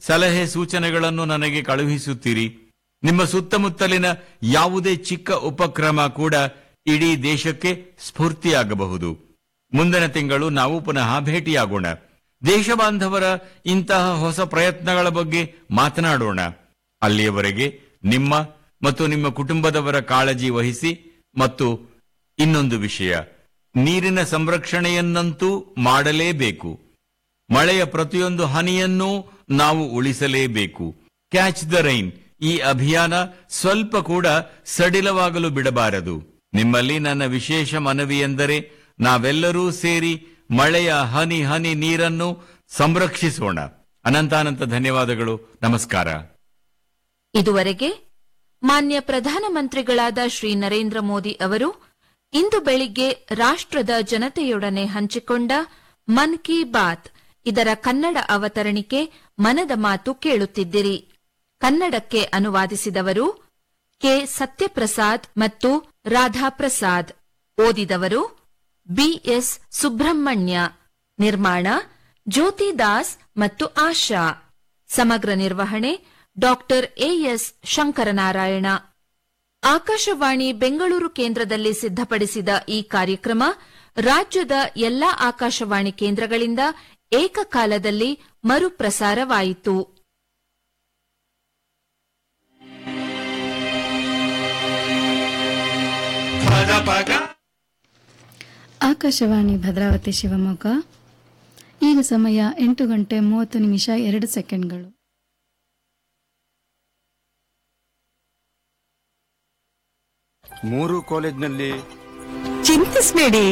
ಸಲಹೆ ಸೂಚನೆಗಳನ್ನು ನನಗೆ ಕಳುಹಿಸುತ್ತೀರಿ ನಿಮ್ಮ ಸುತ್ತಮುತ್ತಲಿನ ಯಾವುದೇ ಚಿಕ್ಕ ಉಪಕ್ರಮ ಕೂಡ ಇಡೀ ದೇಶಕ್ಕೆ ಸ್ಫೂರ್ತಿಯಾಗಬಹುದು ಮುಂದಿನ ತಿಂಗಳು ನಾವು ಪುನಃ ಭೇಟಿಯಾಗೋಣ ದೇಶಬಾಂಧವರ ಇಂತಹ ಹೊಸ ಪ್ರಯತ್ನಗಳ ಬಗ್ಗೆ ಮಾತನಾಡೋಣ ಅಲ್ಲಿಯವರೆಗೆ ನಿಮ್ಮ ಮತ್ತು ನಿಮ್ಮ ಕುಟುಂಬದವರ ಕಾಳಜಿ ವಹಿಸಿ ಮತ್ತು ಇನ್ನೊಂದು ವಿಷಯ ನೀರಿನ ಸಂರಕ್ಷಣೆಯನ್ನಂತೂ ಮಾಡಲೇಬೇಕು ಮಳೆಯ ಪ್ರತಿಯೊಂದು ಹನಿಯನ್ನೂ ನಾವು ಉಳಿಸಲೇಬೇಕು ಕ್ಯಾಚ್ ದ ರೈನ್ ಈ ಅಭಿಯಾನ ಸ್ವಲ್ಪ ಕೂಡ ಸಡಿಲವಾಗಲು ಬಿಡಬಾರದು ನಿಮ್ಮಲ್ಲಿ ನನ್ನ ವಿಶೇಷ ಮನವಿ ಎಂದರೆ ನಾವೆಲ್ಲರೂ ಸೇರಿ ಮಳೆಯ ಹನಿ ಹನಿ ನೀರನ್ನು ಸಂರಕ್ಷಿಸೋಣ ಅನಂತಾನಂತ ಧನ್ಯವಾದಗಳು ನಮಸ್ಕಾರ ಇದುವರೆಗೆ ಮಾನ್ಯ ಪ್ರಧಾನಮಂತ್ರಿಗಳಾದ ಶ್ರೀ ನರೇಂದ್ರ ಮೋದಿ ಅವರು ಇಂದು ಬೆಳಿಗ್ಗೆ ರಾಷ್ಟ್ರದ ಜನತೆಯೊಡನೆ ಹಂಚಿಕೊಂಡ ಮನ್ ಕಿ ಬಾತ್ ಇದರ ಕನ್ನಡ ಅವತರಣಿಕೆ ಮನದ ಮಾತು ಕೇಳುತ್ತಿದ್ದಿರಿ ಕನ್ನಡಕ್ಕೆ ಅನುವಾದಿಸಿದವರು ಕೆ ಸತ್ಯಪ್ರಸಾದ್ ಮತ್ತು ರಾಧಾಪ್ರಸಾದ್ ಓದಿದವರು ಬಿಎಸ್ ಸುಬ್ರಹ್ಮಣ್ಯ ನಿರ್ಮಾಣ ಜ್ಯೋತಿ ದಾಸ್ ಮತ್ತು ಆಶಾ ಸಮಗ್ರ ನಿರ್ವಹಣೆ ಡಾಕ್ಟರ್ ಎಎಸ್ ಶಂಕರನಾರಾಯಣ ಆಕಾಶವಾಣಿ ಬೆಂಗಳೂರು ಕೇಂದ್ರದಲ್ಲಿ ಸಿದ್ಧಪಡಿಸಿದ ಈ ಕಾರ್ಯಕ್ರಮ ರಾಜ್ಯದ ಎಲ್ಲಾ ಆಕಾಶವಾಣಿ ಕೇಂದ್ರಗಳಿಂದ ಏಕಕಾಲದಲ್ಲಿ ಮರುಪ್ರಸಾರವಾಯಿತು ಆಕಾಶವಾಣಿ ಭದ್ರಾವತಿ ಶಿವಮೊಗ್ಗ ಈಗ ಸಮಯ ಎಂಟು ಗಂಟೆ ಮೂವತ್ತು ನಿಮಿಷ ಎರಡು ಸೆಕೆಂಡ್ಗಳು ಮೂರು ಕಾಲೇಜ್ನಲ್ಲಿ ಚಿಂತಿಸ್ಬೇಡಿ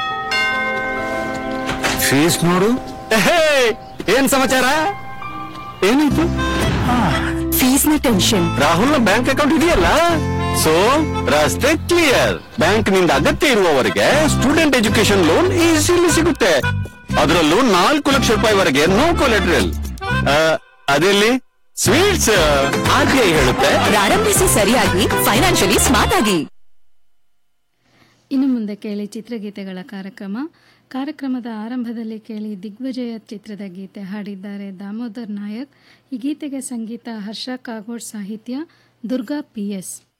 ಫೀಸ್ ನೋಡು ಏನ್ ಸಮಾಚಾರ ಏನಾಯ್ತು ಫೀಸ್ ನ ಟೆನ್ಷನ್ ರಾಹುಲ್ ನ ಬ್ಯಾಂಕ್ ಅಕೌಂಟ್ ಇದೆಯಲ್ಲ ಸೊ ರಸ್ತೆ ಕ್ಲಿಯರ್ ಬ್ಯಾಂಕ್ ನಿಂದ ಅಗತ್ಯ ಇರುವವರಿಗೆ ಸ್ಟೂಡೆಂಟ್ ಎಜುಕೇಶನ್ ಲೋನ್ ಈಸಿಲಿ ಸಿಗುತ್ತೆ ಅದರಲ್ಲೂ ನಾಲ್ಕು ಲಕ್ಷ ರೂಪಾಯಿವರೆಗೆ ನೋ ಕೊಲೆಟ್ರಲ್ ಅದೆಲ್ಲಿ ಸ್ವೀಟ್ಸ್ ಆರ್ ಬಿ ಐ ಹೇಳುತ್ತೆ ಪ್ರಾರಂಭಿಸಿ ಸರಿಯಾಗಿ ಫೈನಾನ್ಷಿಯಲಿ ಸ್ಮಾರ್ಟ್ ಆಗಿ ಇನ್ನು ಮುಂದೆ ಕೇಳಿ ಚಿತ್ರಗೀತೆಗಳ ಕಾರ್ಯಕ್ರಮ ಕಾರ್ಯಕ್ರಮದ ಆರಂಭದಲ್ಲಿ ಕೇಳಿ ದಿಗ್ವಿಜಯ ಚಿತ್ರದ ಗೀತೆ ಹಾಡಿದ್ದಾರೆ ದಾಮೋದರ್ ನಾಯಕ್ ಈ ಗೀತೆಗೆ ಸಂಗೀತ ಹರ್ಷ ಕಾಗೋಡ್ ಸಾಹಿತ್ಯ ದುರ್ಗಾ ಪಿ ಎಸ್